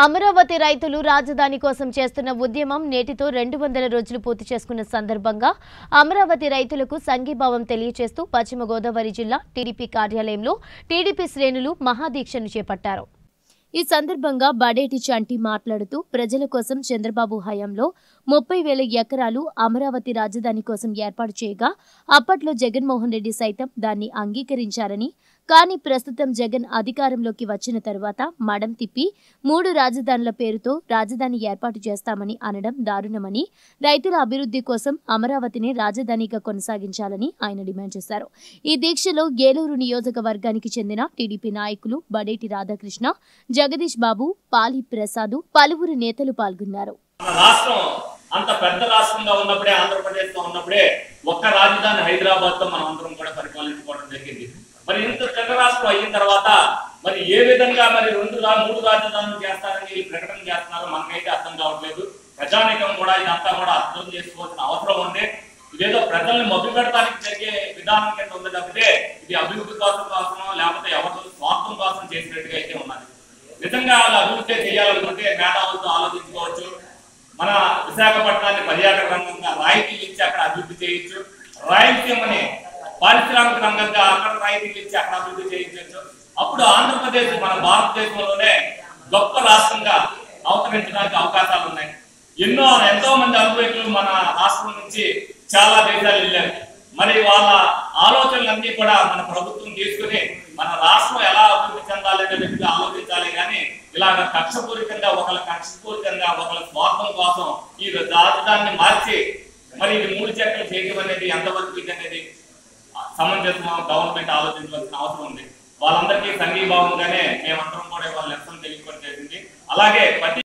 అమరావతి రైతులు రాజధాని కోసం చేస్తున్న ఉద్యమం నేటితో రెండు వందల రోజులు పూర్తి చేసుకున్న సందర్భంగా అమరావతి రైతులకు సంఘీభావం తెలియజేస్తూ పశ్చిమ గోదావరి జిల్లా టీడీపీ కార్యాలయంలో టీడీపీ శ్రేణులు మహాదీక్షను చేపట్టారు ఈ సందర్భంగా బడేటి చంటి మాట్లాడుతూ ప్రజల కోసం చంద్రబాబు హయాంలో ముప్పై వేల ఎకరాలు అమరావతి రాజధాని కోసం ఏర్పాటు చేయగా అప్పట్లో జగన్మోహన్ రెడ్డి సైతం దాన్ని అంగీకరించారని కానీ ప్రస్తుతం జగన్ అధికారంలోకి వచ్చిన తరువాత మడం తిప్పి మూడు రాజధానుల పేరుతో రాజధాని ఏర్పాటు చేస్తామని అనడం దారుణమని రైతుల అభివృద్ధి కోసం అమరావతిని రాజధానిగా కొనసాగించాలని ఆయన డిమాండ్ చేశారు ఈ దీక్షలో ఏలూరు నియోజకవర్గానికి చెందిన టీడీపీ నాయకులు బడేటి రాధాకృష్ణ జగదీష్ బాబు పాలి ప్రసాద్ పలువురు నేతలు పాల్గొన్నారు మన రాష్ట్రం అంత పెద్ద రాష్ట్రంగా ఉన్నప్పుడే ఆంధ్రప్రదేశ్ లో ఉన్నప్పుడే ఒక్క రాజధాని హైదరాబాద్ తో మనం అందరం కూడా పరిపాలించుకోవడం జరిగింది మరి ఇంత పెద్ద రాష్ట్రం అయిన తర్వాత మరి ఏ విధంగా మరి రెండు రా మూడు రాజధానులు చేస్తారని వీళ్ళు ప్రకటన చేస్తున్నారో మనకైతే అర్థం కావట్లేదు ప్రజానికం కూడా ఇదంతా కూడా అర్థం చేసుకోవాల్సిన అవసరం ఉంది ఇదేదో ప్రజల్ని మభ్య పెడతానికి జరిగే విధానం కింద ఉంది తప్పితే ఇది అభివృద్ధి కోసం కోసమో లేకపోతే ఎవరి స్వార్థం కోసం చేసినట్టుగా అయితే ఉన్నది నిజంగా వాళ్ళు అభివృద్ధి చేయాలనుకుంటే మేధావులతో ఆలోచించుకోవచ్చు మన విశాఖపట్నాన్ని పర్యాటక రంగంగా రాయితీలు ఇచ్చి అక్కడ అభివృద్ధి చేయొచ్చు రాయలసీమని పారిశ్రామిక రంగంగా అక్కడ రాయితీలు ఇచ్చి అక్కడ అభివృద్ధి చేయించవచ్చు అప్పుడు ఆంధ్రప్రదేశ్ మన భారతదేశంలోనే గొప్ప రాష్ట్రంగా అవతరించడానికి అవకాశాలు ఉన్నాయి ఎన్నో ఎంతో మంది అనుభవకులు మన రాష్ట్రం నుంచి చాలా దేశాలు వెళ్ళారు మరి వాళ్ళ ఆలోచనలన్నీ కూడా మన ప్రభుత్వం తీసుకుని మన రాష్ట్రం ఎలా అభివృద్ధి చెందాలి అనే విధంగా ఆలోచించాలి కానీ ఇలాగ కక్షపూరితంగా ఒకళ్ళ కక్షపూరితంగా ఒకళ్ళ స్వార్థం కోసం ఈ రాజధానిని మార్చి మరి ఇది మూడు చెక్కలు చేయడం అనేది ఎంతవరకు ఇది అనేది సమంజసమో గవర్నమెంట్ ఆలోచించవలసిన అవసరం ఉంది వాళ్ళందరికీ సంఘీభావంగానే మేమందరం కూడా వాళ్ళ లెక్కలు తెలియకొని చేసింది అలాగే ప్రతి